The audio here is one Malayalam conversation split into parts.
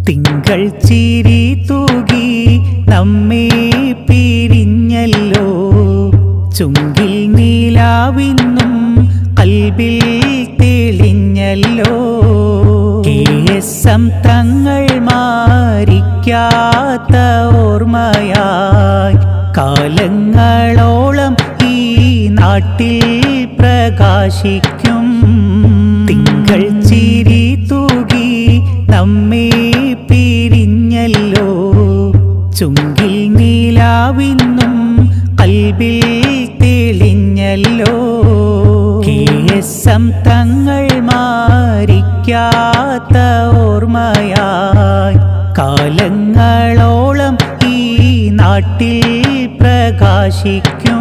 തിങ്കൾ ചിരി തൂകി നമ്മെ പിരിഞ്ഞല്ലോ ചുങ്കിൽ നീലാവിന്നും കൽബിൽ തെളിഞ്ഞല്ലോ കേസം തങ്ങൾ മാറിക്കാത്ത ഓർമ്മയായി കാലങ്ങളോളം ഈ നാട്ടിൽ പ്രകാശിക്കും തിങ്കൾ ചിരി തൂകി നമ്മെ പിരിഞ്ഞല്ലോ ചുങ്കിൽ നീലാവിന്നും കൽബിൽ തെളിഞ്ഞല്ലോ കേസം തങ്ങൾ മാറിക്കാത്ത ഓർമ്മയായി കാലങ്ങളോളം ഈ നാട്ടിൽ പ്രകാശിക്കും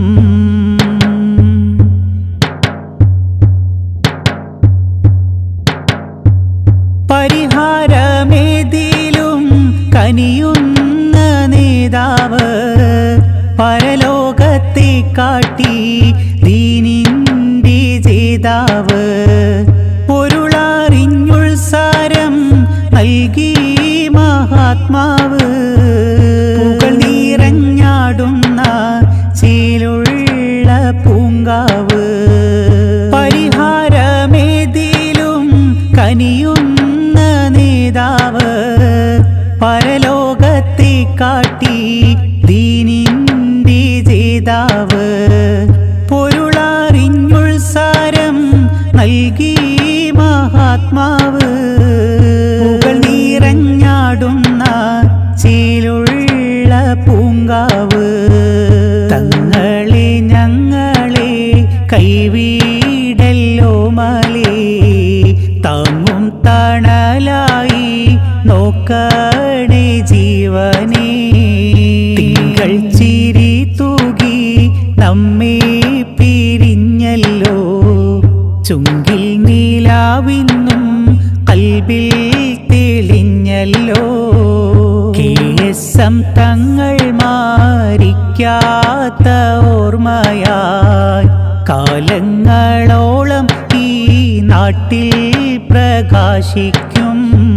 പരിഹാരമേതിലും കനിയുന്ന നേതാവ് പരലോകത്തെ കാട്ടി ദീനിൻ്റെ ജേതാവ് പൊരുളറിഞ്ഞുൾസാരം നൽകി മഹാത്മാവ് പുകൾ നിറഞ്ഞാടുന്ന ചീലുള്ള പൂങ്കാവ് പരിഹാരമേതിലും കനിയുന്ന നേതാവ് പരലോകത്തെ കാട്ടി ദീനിൻ്റെ ജേതാവ് പൊരുളറിഞ്ഞുൾസാരം നൽകി മഹാത്മാവ് പുകൾ നിറഞ്ഞാടുന്ന ചീലുള്ള പൂങ്കാവ് തങ്ങളെ ഞങ്ങളെ കൈവീടല്ലോ മലേ താങ്ങും തണലായി നോക്കണേ ജീവനേ തിങ്കൾ ചിരി തൂകി നമ്മെ പിരിഞ്ഞല്ലോ ചുങ്കിൽ നീലാവിന്നും കൽബിൽ തെളിഞ്ഞല്ലോ കേസം തങ്ങൾ മാറിക്കാത്ത ഓർമ്മയായി കാലങ്ങളോളം ഈ നാട്ടിൽ പ്രകാശിക്കും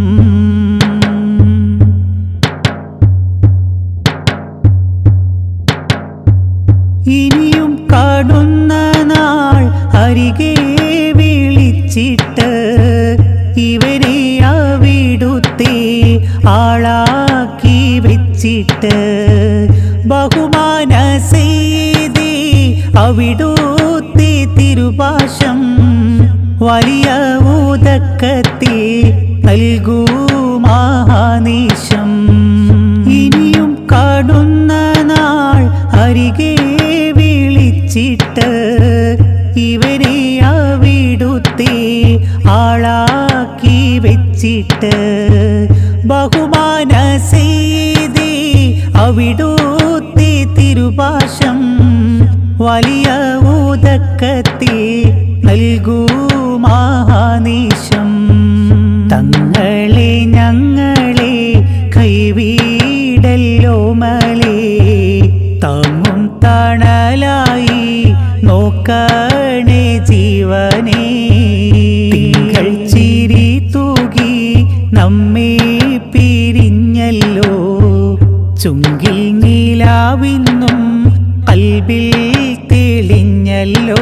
ഇനിയും കാണുന്ന നാൾ അരികെ വിളിച്ചിട്ട് ഇവരെ അവിടുത്തെ ആളാക്കി വെച്ചിട്ട് ബഹുമാന ചെയ്തി അവിടുത്തെ തിരുഭാഷം വലിയ ഊതക്കത്തെ നൽകൂ മഹാനീശം ഇനിയും കാണുന്ന നാൾ അരികെ വിളിച്ചിട്ട് ഇവരെ അവിടുത്തെ ആളാക്കി വെച്ചിട്ട് ബഹുമാന ചെയ്തി അവിടുത്തെ തിരുഭാഷം വലിയ ഊതക്കത്തെ നൽകൂ മഹാനീശം തങ്ങളെ ഞങ്ങളെ കൈവീടല്ലോ മലേ താങ്ങും തണലായി നോക്കണേ ജീവനേ തിങ്കൾ ചിരി തൂകി നമ്മെ പിരിഞ്ഞല്ലോ ചുങ്കിൽ നീലാവിന്നും കൽബിൽ തെളിഞ്ഞല്ലോ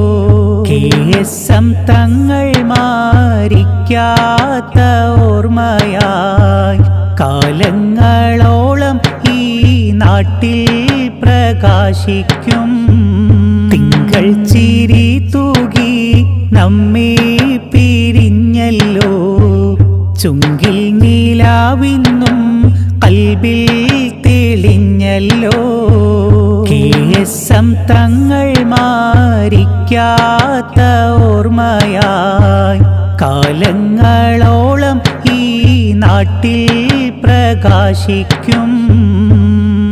കേസം തങ്ങൾ മാറിക്കാത്ത ഓർമ്മയായി കാലങ്ങളോളം ഈ നാട്ടിൽ പ്രകാശിക്കും തിങ്കൾ ചിരി തൂകി നമ്മെ പിരിഞ്ഞല്ലോ ചുങ്കിൽ നീലാവിന്നും കൽബിൽ തെളിഞ്ഞല്ലോ കേസം തങ്ങൾ മാറിക്കാത്ത ഓർമ്മയായി കാലങ്ങളോളം ഈ നാട്ടിൽ പ്രകാശിക്കും